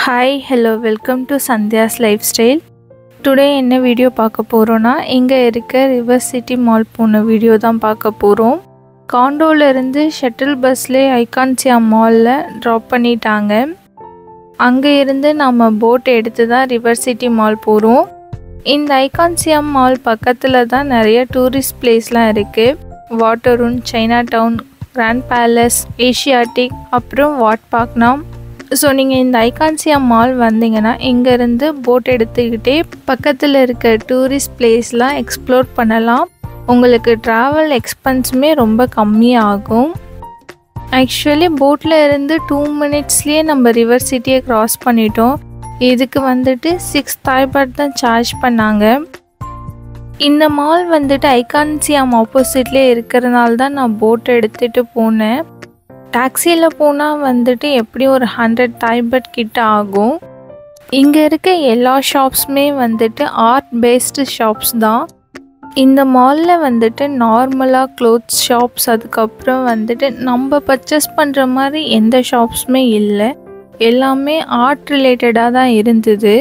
hi hello welcome to Sandhya's lifestyle today என்ன video பார்க்க போகிறோன்னா இங்கே இருக்க ரிவர் சிட்டி மால் போன வீடியோ தான் பார்க்க போகிறோம் காண்டோலேருந்து ஷட்டில் பஸ்லேயே ஐகான்சியா மாலில் ட்ராப் பண்ணிட்டாங்க அங்கே இருந்து நம்ம போட் எடுத்து தான் ரிவர் சிட்டி மால் போகிறோம் இந்த ஐகான்சியா மால் பக்கத்தில் தான் நிறைய டூரிஸ்ட் பிளேஸ்லாம் இருக்குது வாட்டரூன் Chinatown Grand Palace Asiatique அப்புறம் வாட் பார்க்னாம் ஸோ நீங்கள் இந்த ஐகான்சியா மால் வந்தீங்கன்னா இங்கேருந்து போட் எடுத்துக்கிட்டே பக்கத்தில் இருக்க டூரிஸ்ட் பிளேஸ்லாம் எக்ஸ்ப்ளோர் பண்ணலாம் உங்களுக்கு ட்ராவல் எக்ஸ்பென்ஸுமே ரொம்ப கம்மியாகும் ஆக்சுவலி போட்டில் இருந்து டூ மினிட்ஸ்லேயே நம்ம ரிவர் சிட்டியை க்ராஸ் பண்ணிட்டோம் இதுக்கு வந்துட்டு சிக்ஸ் தாய்பாட் தான் சார்ஜ் பண்ணாங்க இந்த மால் வந்துட்டு ஐகான்சியாம் ஆப்போசிட்லேயே இருக்கிறதுனால தான் நான் போட் எடுத்துகிட்டு போனேன் டாக்ஸியில் போனால் வந்துட்டு எப்படியும் ஒரு ஹண்ட்ரட் தாய்பட் கிட்ட ஆகும் இங்கே இருக்க எல்லா ஷாப்ஸுமே வந்துட்டு ஆர்ட் பேஸ்டு ஷாப்ஸ் தான் இந்த மாலில் வந்துட்டு நார்மலாக க்ளோத்ஸ் ஷாப்ஸ் அதுக்கப்புறம் வந்துட்டு நம்ம பர்ச்சேஸ் பண்ணுற மாதிரி எந்த ஷாப்ஸுமே இல்லை எல்லாமே ஆர்ட் ரிலேட்டடாக தான் இருந்தது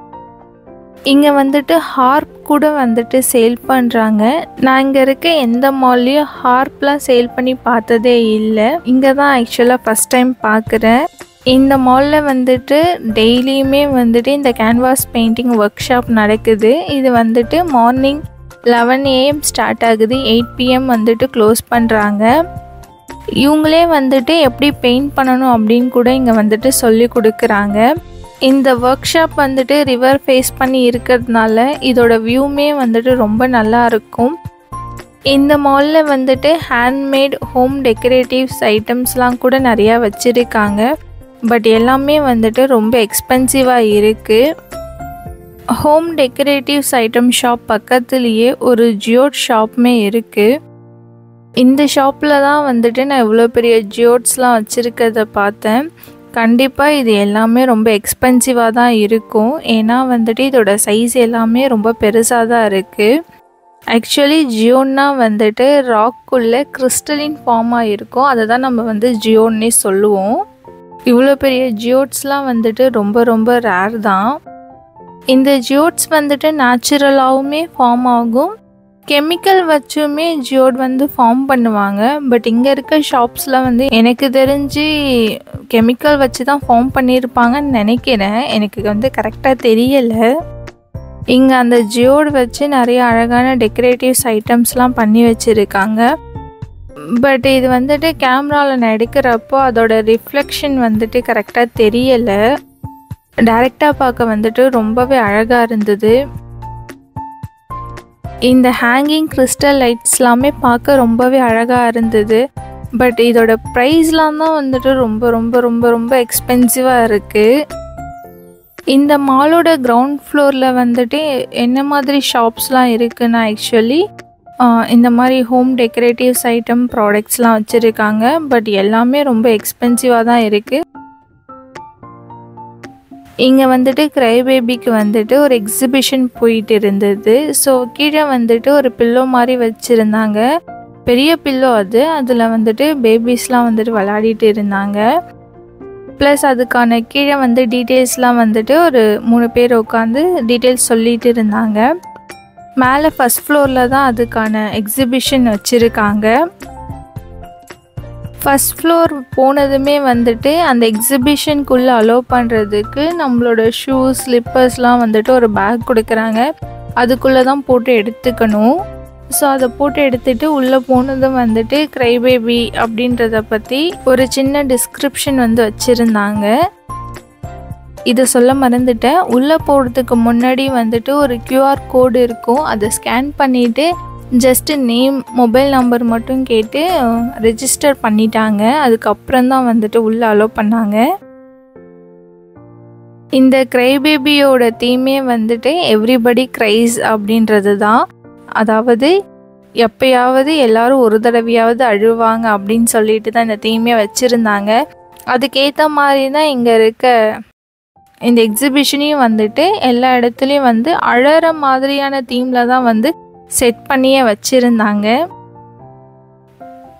இங்கே வந்துட்டு ஹார்ப் கூட வந்துட்டு சேல் பண்ணுறாங்க நான் இங்கே இருக்க எந்த மால்லையும் ஹார்ப்லாம் சேல் பண்ணி பார்த்ததே இல்லை இங்கே தான் ஆக்சுவலாக ஃபஸ்ட் டைம் பார்க்குறேன் இந்த மாலில் வந்துட்டு டெய்லியுமே வந்துட்டு இந்த கேன்வாஸ் பெயிண்டிங் ஒர்க் ஷாப் நடக்குது இது வந்துட்டு மார்னிங் லெவன் ஏஎம் ஸ்டார்ட் ஆகுது எயிட் பிஎம் வந்துட்டு க்ளோஸ் பண்ணுறாங்க இவங்களே வந்துட்டு எப்படி பெயிண்ட் பண்ணணும் அப்படின்னு கூட இங்கே வந்துட்டு சொல்லி கொடுக்குறாங்க இந்த ஒர்க் ஷாப் வந்துட்டு ரிவர் ஃபேஸ் பண்ணி இருக்கிறதுனால இதோட வியூமே வந்துட்டு ரொம்ப நல்லா இருக்கும் இந்த மாலில் வந்துட்டு ஹேண்ட்மேட் ஹோம் டெக்கரேட்டிவ்ஸ் ஐட்டம்ஸ்லாம் கூட நிறையா வச்சுருக்காங்க பட் எல்லாமே வந்துட்டு ரொம்ப எக்ஸ்பென்சிவாக இருக்குது ஹோம் டெக்கரேட்டிவ்ஸ் ஐட்டம் ஷாப் பக்கத்துலேயே ஒரு ஜியோட் ஷாப்புமே இருக்குது இந்த ஷாப்பில் தான் வந்துட்டு நான் இவ்வளோ பெரிய ஜியோட்ஸ்லாம் வச்சுருக்கிறத பார்த்தேன் கண்டிப்பாக இது எல்லாமே ரொம்ப எக்ஸ்பென்சிவாக தான் இருக்கும் ஏன்னா வந்துட்டு இதோட சைஸ் எல்லாமே ரொம்ப பெருசாக தான் இருக்குது ஆக்சுவலி ஜியோன்னா வந்துட்டு ராக்குள்ளே கிறிஸ்டலின் ஃபார்மாக இருக்கும் அதை தான் நம்ம வந்து ஜியோன்னே சொல்லுவோம் இவ்வளோ பெரிய ஜியோட்ஸ்லாம் வந்துட்டு ரொம்ப ரொம்ப ரேர் தான் இந்த ஜியோட்ஸ் வந்துட்டு நேச்சுரலாகவுமே ஃபார்ம் ஆகும் கெமிக்கல் வச்சுமே ஜியோட் வந்து ஃபார்ம் பண்ணுவாங்க பட் இங்கே இருக்க ஷாப்ஸில் வந்து எனக்கு தெரிஞ்சு கெமிக்கல் வச்சு தான் ஃபார்ம் பண்ணியிருப்பாங்கன்னு நினைக்கிறேன் எனக்கு வந்து கரெக்டாக தெரியலை இங்கே அந்த ஜியோடு வச்சு நிறைய அழகான டெக்கரேட்டிவ்ஸ் ஐட்டம்ஸ்லாம் பண்ணி வச்சுருக்காங்க பட் இது வந்துட்டு கேமராவில் நான் எடுக்கிறப்போ அதோட ரிஃப்ளெக்ஷன் வந்துட்டு கரெக்டாக தெரியலை டைரெக்டாக பார்க்க வந்துட்டு ரொம்பவே அழகாக இருந்தது இந்த ஹேங்கிங் கிறிஸ்டல் லைட்ஸ்லாமே பார்க்க ரொம்பவே அழகாக இருந்தது பட் இதோட ப்ரைஸ்லாம் தான் வந்துட்டு ரொம்ப ரொம்ப ரொம்ப ரொம்ப எக்ஸ்பென்சிவாக இருக்குது இந்த மாலோட கிரவுண்ட் ஃப்ளோரில் வந்துட்டு என்ன மாதிரி ஷாப்ஸ்லாம் இருக்குன்னா ஆக்சுவலி இந்த மாதிரி ஹோம் டெக்கரேட்டிவ்ஸ் ஐட்டம் ப்ராடக்ட்ஸ்லாம் வச்சுருக்காங்க பட் எல்லாமே ரொம்ப எக்ஸ்பென்சிவாக தான் இருக்குது இங்கே வந்துட்டு க்ரை பேபிக்கு வந்துட்டு ஒரு எக்ஸிபிஷன் போயிட்டு இருந்தது ஸோ கீழே வந்துட்டு ஒரு பில்லோ மாதிரி வச்சுருந்தாங்க பெரிய பில்லோ அது அதில் வந்துட்டு பேபிஸ்லாம் வந்துட்டு விளையாடிட்டு இருந்தாங்க ப்ளஸ் அதுக்கான கீழே வந்து டீட்டெயில்ஸ்லாம் வந்துட்டு ஒரு மூணு பேர் உட்காந்து டீட்டெயில்ஸ் சொல்லிட்டு இருந்தாங்க மேலே ஃபஸ்ட் ஃப்ளோரில் தான் அதுக்கான எக்ஸிபிஷன் வச்சுருக்காங்க ஃபஸ்ட் ஃப்ளோர் போனதுமே வந்துட்டு அந்த எக்ஸிபிஷனுக்குள்ளே அலோவ் பண்ணுறதுக்கு நம்மளோட ஷூஸ் ஸ்லிப்பர்ஸ்லாம் வந்துட்டு ஒரு பேக் கொடுக்குறாங்க அதுக்குள்ளே தான் போட்டு எடுத்துக்கணும் ஸோ அதை போட்டு எடுத்துகிட்டு உள்ளே போனதும் வந்துட்டு க்ரை பேபி அப்படின்றத பற்றி ஒரு சின்ன டிஸ்கிரிப்ஷன் வந்து வச்சுருந்தாங்க இதை சொல்ல மறந்துட்டேன் உள்ளே போகிறதுக்கு முன்னாடி வந்துட்டு ஒரு க்யூஆர் கோடு இருக்கும் அதை ஸ்கேன் பண்ணிவிட்டு ஜஸ்ட்டு நேம் மொபைல் நம்பர் மட்டும் கேட்டு ரெஜிஸ்டர் பண்ணிட்டாங்க அதுக்கப்புறம் தான் வந்துட்டு உள்ளே அலோவ் பண்ணாங்க இந்த க்ரை பேபியோட தீமே வந்துட்டு எவ்ரிபடி க்ரைஸ் அப்படின்றது தான் அதாவது எப்பயாவது எல்லாரும் ஒரு தடவையாவது அழுவாங்க அப்படின்னு சொல்லிட்டு தான் இந்த தீமே வச்சுருந்தாங்க அதுக்கேற்ற மாதிரி தான் இங்கே இருக்க இந்த எக்ஸிபிஷனையும் வந்துட்டு எல்லா இடத்துலையும் வந்து அழற மாதிரியான தீமில் தான் வந்து செட் பண்ணியே வச்சுருந்தாங்க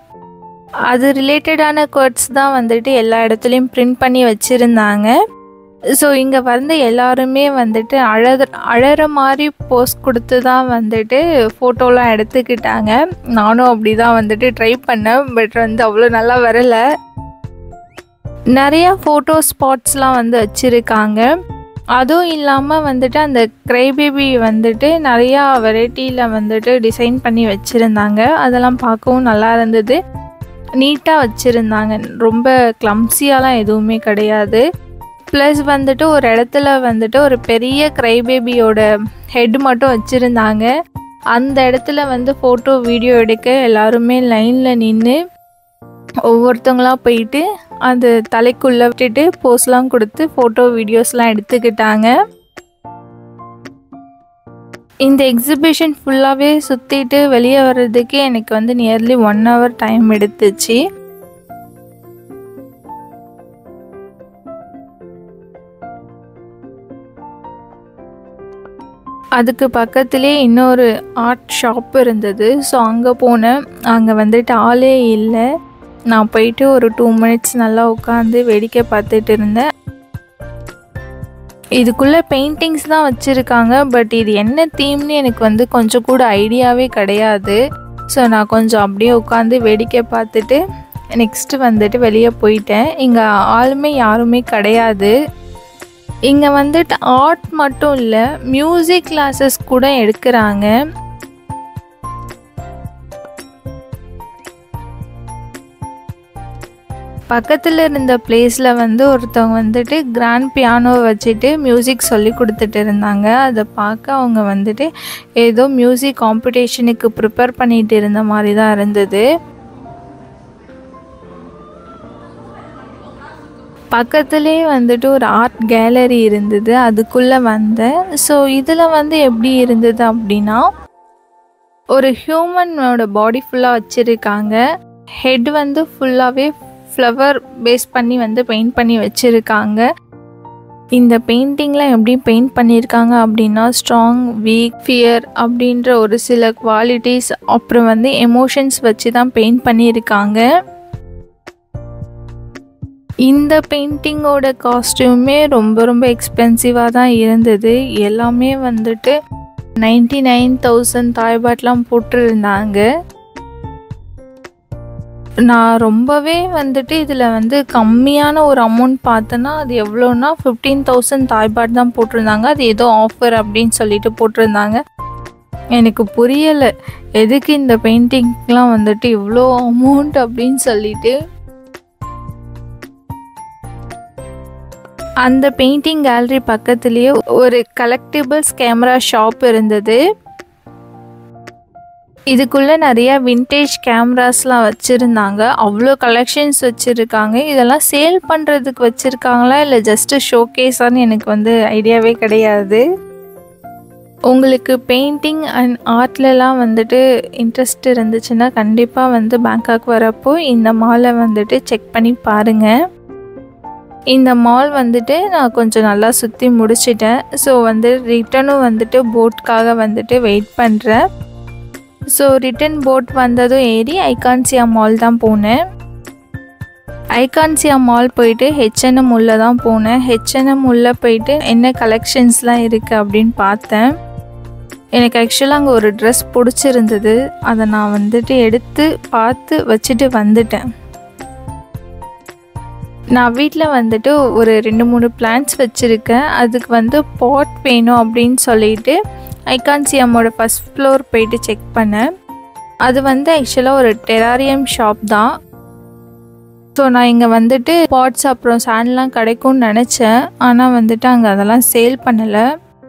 அது ரிலேட்டடான கோட்ஸ் தான் வந்துட்டு எல்லா இடத்துலையும் பிரிண்ட் பண்ணி வச்சுருந்தாங்க ஸோ இங்கே வந்து எல்லாருமே வந்துட்டு அழற அழற மாதிரி போஸ்ட் கொடுத்து தான் வந்துட்டு ஃபோட்டோலாம் எடுத்துக்கிட்டாங்க நானும் அப்படி தான் வந்துட்டு ட்ரை பண்ணேன் பட் வந்து அவ்வளோ நல்லா வரலை நிறையா ஃபோட்டோ ஸ்பாட்ஸ்லாம் வந்து வச்சுருக்காங்க அதுவும் இல்லாமல் வந்துட்டு அந்த க்ரை பேபி வந்துட்டு நிறையா வெரைட்டியில் வந்துட்டு டிசைன் பண்ணி வச்சுருந்தாங்க அதெல்லாம் பார்க்கவும் நல்லா இருந்தது நீட்டாக வச்சுருந்தாங்க ரொம்ப க்ளம்ஸியாலாம் எதுவுமே கிடையாது ப்ளஸ் வந்துட்டு ஒரு இடத்துல வந்துட்டு ஒரு பெரிய க்ரை பேபியோட ஹெட் மட்டும் வச்சுருந்தாங்க அந்த இடத்துல வந்து ஃபோட்டோ வீடியோ எடுக்க எல்லாருமே லைனில் நின்று ஒவ்வொருத்தவங்களா போயிட்டு அது தலைக்குள்ளே விட்டுட்டு போஸ்லாம் கொடுத்து ஃபோட்டோ வீடியோஸ்லாம் எடுத்துக்கிட்டாங்க இந்த எக்ஸிபிஷன் ஃபுல்லாகவே சுற்றிட்டு வெளியே வர்றதுக்கு எனக்கு வந்து நியர்லி ஒன் ஹவர் டைம் எடுத்துச்சு அதுக்கு பக்கத்துலேயே இன்னொரு ஆர்ட் ஷாப் இருந்தது ஸோ அங்கே போனேன் அங்கே வந்துட்டு ஆளே இல்லை நான் போயிட்டு ஒரு டூ மினிட்ஸ் நல்லா உட்காந்து வேடிக்கை பார்த்துட்டு இருந்தேன் இதுக்குள்ளே பெயிண்டிங்ஸ் தான் வச்சுருக்காங்க பட் இது என்ன தீம்னு எனக்கு வந்து கொஞ்சம் கூட ஐடியாவே கிடையாது ஸோ நான் கொஞ்சம் அப்படியே உட்காந்து வேடிக்கை பார்த்துட்டு நெக்ஸ்ட்டு வந்துட்டு வெளியே போயிட்டேன் இங்கே ஆளுமே யாருமே கிடையாது இங்கே வந்துட்டு ஆர்ட் மட்டும் இல்லை மியூசிக் கிளாஸஸ் கூட எடுக்கிறாங்க பக்கத்தில் இருந்த பிளேஸில் வந்து ஒருத்தவங்க வந்துட்டு கிராண்ட் பியானோ வச்சுட்டு மியூசிக் சொல்லி கொடுத்துட்டு இருந்தாங்க அதை பார்க்க அவங்க வந்துட்டு ஏதோ மியூசிக் காம்படிஷனுக்கு ப்ரிப்பேர் பண்ணிட்டு இருந்த மாதிரி தான் இருந்தது பக்கத்துலேயே வந்துட்டு ஒரு ஆர்ட் கேலரி இருந்தது அதுக்குள்ளே வந்தேன் ஸோ இதில் வந்து எப்படி இருந்தது அப்படின்னா ஒரு ஹியூமனோட பாடி ஃபுல்லாக வச்சுருக்காங்க ஹெட் வந்து ஃபுல்லாகவே ஃப்ளவர் பேஸ் பண்ணி வந்து பெயிண்ட் பண்ணி வச்சுருக்காங்க இந்த பெயிண்டிங்லாம் எப்படி பெயிண்ட் பண்ணியிருக்காங்க அப்படின்னா ஸ்ட்ராங் வீக் ஃபியர் அப்படின்ற ஒரு சில குவாலிட்டிஸ் அப்புறம் வந்து எமோஷன்ஸ் வச்சு தான் பெயிண்ட் பண்ணியிருக்காங்க இந்த பெயிண்டிங்கோட காஸ்டியூமே ரொம்ப ரொம்ப எக்ஸ்பென்சிவாக தான் இருந்தது எல்லாமே வந்துட்டு நைன்டி நைன் தௌசண்ட் தாய்பாட்லாம் போட்டிருந்தாங்க நான் ரொம்பவே வந்துட்டு இதில் வந்து கம்மியான ஒரு அமௌண்ட் பார்த்தேன்னா அது எவ்வளோன்னா ஃபிஃப்டீன் தௌசண்ட் தாய்பாட் தான் போட்டிருந்தாங்க அது ஏதோ ஆஃபர் அப்படின்னு சொல்லிட்டு போட்டிருந்தாங்க எனக்கு புரியலை எதுக்கு இந்த பெயிண்டிங்லாம் வந்துட்டு இவ்வளோ அமௌண்ட் அப்படின்னு சொல்லிட்டு அந்த பெயிண்டிங் கேலரி பக்கத்துலேயே ஒரு கலெக்டிபிள்ஸ் கேமரா ஷாப் இருந்தது இதுக்குள்ளே நிறையா விண்டேஜ் கேமராஸ்லாம் வச்சுருந்தாங்க அவ்வளோ கலெக்ஷன்ஸ் வச்சுருக்காங்க இதெல்லாம் சேல் பண்ணுறதுக்கு வச்சுருக்காங்களா இல்லை ஜஸ்ட்டு ஷோகேஸான்னு எனக்கு வந்து ஐடியாவே கிடையாது உங்களுக்கு பெயிண்டிங் அண்ட் ஆர்ட்லலாம் வந்துட்டு இன்ட்ரெஸ்ட் இருந்துச்சுன்னா கண்டிப்பாக வந்து பேங்காக் வரப்போ இந்த மாலை வந்துட்டு செக் பண்ணி பாருங்கள் இந்த மால் வந்துட்டு நான் கொஞ்சம் நல்லா சுற்றி முடிச்சிட்டேன் ஸோ வந்து ரிட்டனும் வந்துட்டு போட்காக வந்துட்டு வெயிட் பண்ணுறேன் ஸோ ரிட்டன் போட் வந்ததும் ஏறி ஐகான்சியா மால் தான் போனேன் ஐகான்சியா மால் போயிட்டு ஹெச்என்எம் உள்ள தான் போனேன் ஹெச்என்எம் உள்ள போயிட்டு என்ன கலெக்ஷன்ஸ்லாம் இருக்குது அப்படின்னு பார்த்தேன் எனக்கு ஆக்சுவலாக அங்கே ஒரு ட்ரெஸ் பிடிச்சிருந்தது அதை நான் வந்துட்டு எடுத்து பார்த்து வச்சுட்டு வந்துட்டேன் நான் வீட்டில் வந்துட்டு ஒரு ரெண்டு மூணு பிளான்ஸ் வச்சுருக்கேன் அதுக்கு வந்து பாட் வேணும் அப்படின்னு சொல்லிட்டு ஐகான்சியம்மோட ஃபஸ்ட் ஃப்ளோர் போயிட்டு செக் பண்ணேன் அது வந்து ஆக்சுவலாக ஒரு டெராரியம் ஷாப் தான் ஸோ நான் இங்கே வந்துட்டு பாட்ஸ் அப்புறம் சாண்ட்லாம் கிடைக்கும்னு நினச்சேன் ஆனால் வந்துட்டு அங்கே அதெல்லாம் சேல் பண்ணலை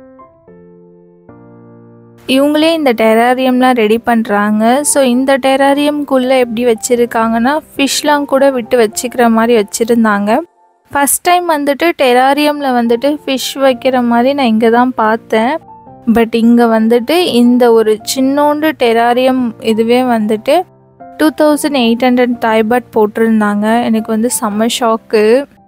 இவங்களே இந்த டெராரியம்லாம் ரெடி பண்ணுறாங்க ஸோ இந்த டெராரியம்குள்ளே எப்படி வச்சுருக்காங்கன்னா ஃபிஷ்லாம் கூட விட்டு வச்சுக்கிற மாதிரி வச்சுருந்தாங்க ஃபஸ்ட் டைம் வந்துட்டு டெராரியமில் வந்துட்டு ஃபிஷ் வைக்கிற மாதிரி நான் இங்கே தான் பார்த்தேன் பட் இங்கே வந்துட்டு இந்த ஒரு சின்னோண்டு டெராரியம் இதுவே வந்துட்டு two thousand eight hundred Thai baht போட்டிருந்தாங்க எனக்கு வந்து செம்ம ஷாக்கு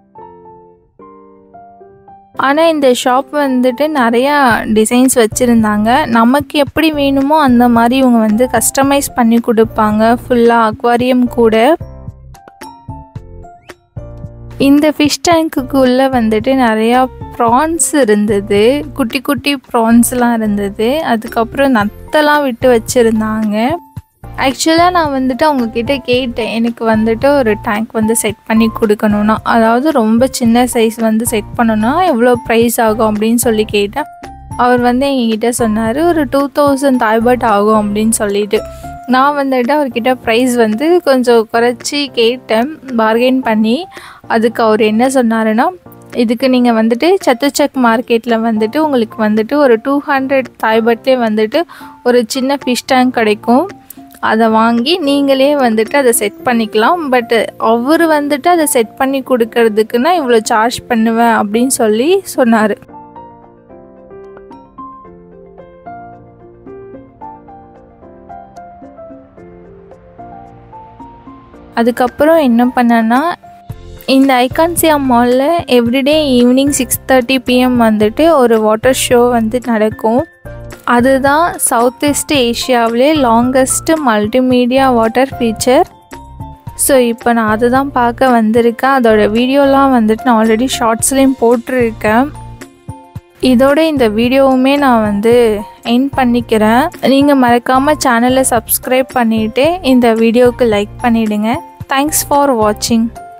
ஆனால் இந்த ஷாப் வந்துட்டு நிறையா டிசைன்ஸ் வச்சுருந்தாங்க நமக்கு எப்படி வேணுமோ அந்த மாதிரி இவங்க வந்து கஸ்டமைஸ் பண்ணி கொடுப்பாங்க ஃபுல்லாக அக்வாரியம் கூட இந்த ஃபிஷ் டேங்க்குள்ளே வந்துட்டு நிறையா ப்ரான்ஸ் இருந்தது குட்டி குட்டி ப்ரான்ஸ்லாம் இருந்தது அதுக்கப்புறம் நத்தெல்லாம் விட்டு வச்சுருந்தாங்க ஆக்சுவலாக நான் வந்துட்டு அவங்கக்கிட்ட கேட்டேன் எனக்கு வந்துட்டு ஒரு டேங்க் வந்து செட் பண்ணி கொடுக்கணுன்னா அதாவது ரொம்ப சின்ன சைஸ் வந்து செட் பண்ணணும்னா எவ்வளோ ப்ரைஸ் ஆகும் அப்படின்னு சொல்லி கேட்டேன் அவர் வந்து எங்ககிட்ட சொன்னார் ஒரு டூ தௌசண்ட் தாய்பட் ஆகும் அப்படின்னு சொல்லிட்டு நான் வந்துட்டு அவர்கிட்ட ப்ரைஸ் வந்து கொஞ்சம் குறைச்சி கேட்டேன் பார்கெயின் பண்ணி அதுக்கு அவர் என்ன சொன்னாருன்னா இதுக்கு நீங்கள் வந்துட்டு சத்துச்சக் மார்க்கெட்டில் வந்துட்டு உங்களுக்கு வந்துட்டு ஒரு டூ ஹண்ட்ரட் தாய்பட்லேயே வந்துட்டு ஒரு சின்ன ஃபிஷ் டேங்க் கிடைக்கும் அதை வாங்கி நீங்களே வந்துட்டு அதை செட் பண்ணிக்கலாம் பட் அவர் வந்துட்டு அதை செட் பண்ணி கொடுக்கறதுக்குன்னா இவ்வளோ சார்ஜ் பண்ணுவேன் அப்படின்னு சொல்லி சொன்னார் அதுக்கப்புறம் என்ன பண்ணேன்னா இந்த ஐகான்சியா மாலில் everyday evening six thirty PM வந்துட்டு ஒரு வாட்டர் ஷோ வந்து நடக்கும் அதுதான் சவுத் ஈஸ்ட் ஏஷியாவிலே longest multimedia water feature so இப்போ நான் அதை தான் பார்க்க வந்திருக்கேன் அதோட வீடியோலாம் வந்துட்டு நான் ஆல்ரெடி ஷார்ட்ஸ்லேயும் போட்டிருக்கேன் இதோட இந்த வீடியோவுமே நான் வந்து என் பண்ணிக்கிறேன் நீங்கள் மறக்காமல் சேனலை சப்ஸ்கிரைப் பண்ணிவிட்டு இந்த வீடியோவுக்கு லைக் பண்ணிவிடுங்க தேங்க்ஸ் ஃபார் வாட்சிங்